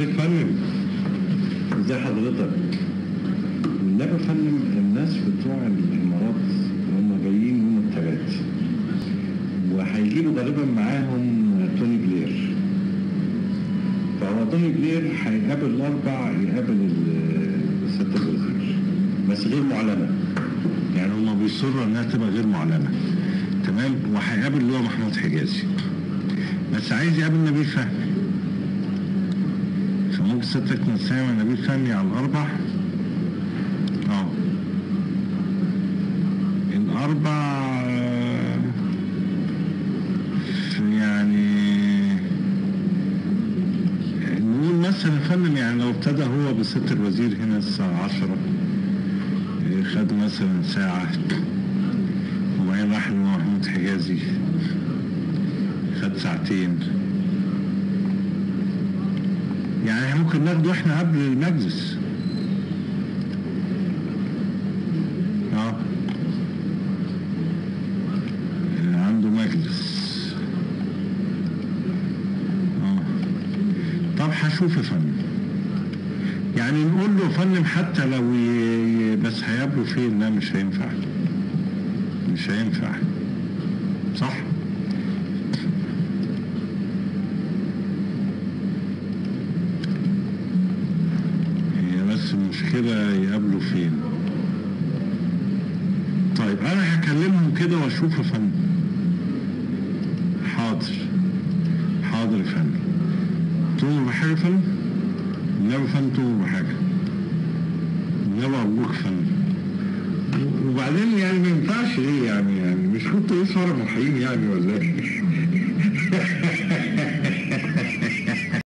ازيك يا فندم ازي حضرتك والنبي يا فندم الناس بتوع الامارات هم جايين يوم الثلاث وهيجيبوا غالبا معاهم توني بلير فهو توني بلير هيقابل الاربع يقابل ال- ست الوزير بس غير معلنه يعني هم بيصروا انها تبقى غير معلنه تمام وهيقابل اللي هو محمود حجازي بس عايز يقابل نبيل فهمي فممكن ستك نسامة نبيل فهمي على الأربع اه الأربع آه، في يعني نقول مثلا يا فندم يعني لو ابتدى هو بست الوزير هنا الساعة عشرة إيه، خد مثلا ساعة وبعدين راح لمحمود حجازي خد ساعتين يعني احنا ممكن ناخده احنا قبل المجلس اه عنده مجلس اه طب هشوف يا فندم يعني نقول له يا فندم حتى لو ي... ي- بس هيقابله فين لا مش هينفع مش هينفع صح هي بس المشكلة يقابلوا فين طيب انا هكلمهم كده واشوف يا فندم حاضر حاضر يا فندم تؤمر بحاجة يا فندم؟ لا يا فندم تؤمر بحاجة لا أرجوك يا فندم وبعدين يعني ما ينفعش ايه يعني يعني مش كنت لسه ورا محيين يعني ولا ايه؟